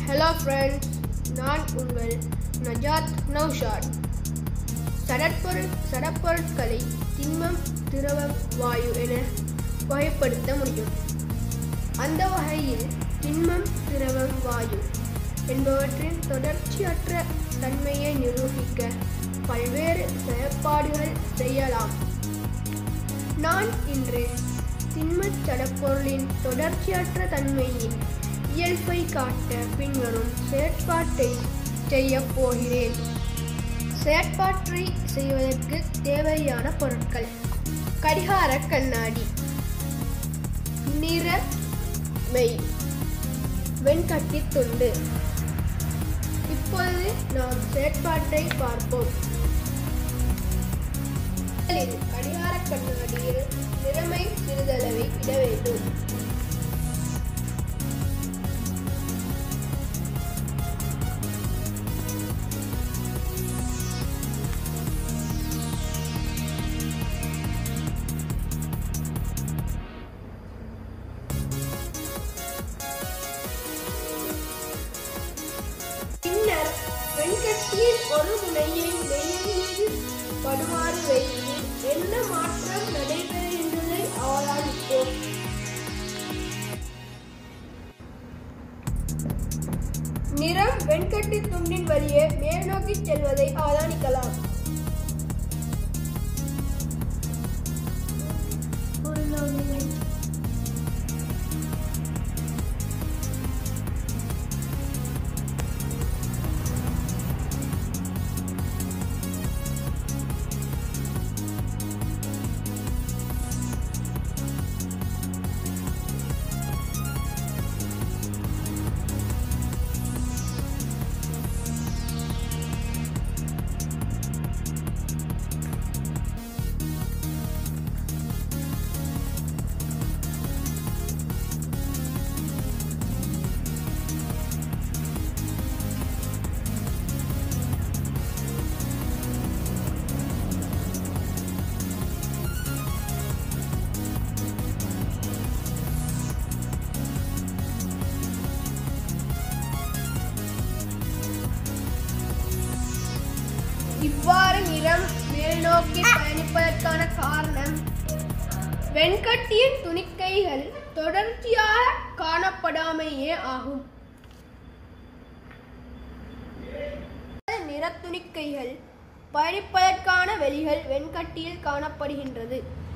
hello friends நான் உங்கள் நஜாத் நௌஷாத் சடற்பொருள் சடப்பொருட்களை திண்மம் திரவம் வாயு என வகைப்படுத்த முடியும் அந்த வகையில் திண்மம் திரவம் வாயு என்பவற்றின் தொடர்ச்சியற்ற தன்மையை நிரூபிக்க பல்வேறு செயற்பாடுகள் செய்யலாம் நான் இன்று திண்மச் சடப்பொருளின் தொடர்ச்சியற்ற தன்மையின் இயல்பை காட்ட பின்வரும் செயற்பாட்டை செய்யப் போகிறேன் செயற்பாட்டை செய்வதற்கு தேவையான பொருட்கள் கடிகார கண்ணாடி நிறமை வெண்கட்டி துண்டு இப்பொழுது நாம் செயற்பாட்டை பார்ப்போம் முதலில் கடிகார கண்ணாடியில் நிறமை சிறிதளவை இட வேண்டும் பின்னர் வெண்கட்டியின் ஒரு முனையை மெய்யின் மீது படுமாறு வைத்து என்ன மாற்றம் நடைபெறுகின்றதை அவதானிப்போம் நிறம் வெண்கட்டி துண்டின் வழியே மேல் நோக்கி செல்வதை அவதானிக்கலாம் இவ்வாறு நிறம் மேல் நோக்கி பயணிப்பதற்கான காரணம் வெண்கட்டியின் துணிக்கைகள் தொடர்ச்சியாக காணப்படாமையே ஆகும் நிறத்துணிக்கைகள் பயணிப்பதற்கான வெளிகள் வெண்கட்டியில் காணப்படுகின்றது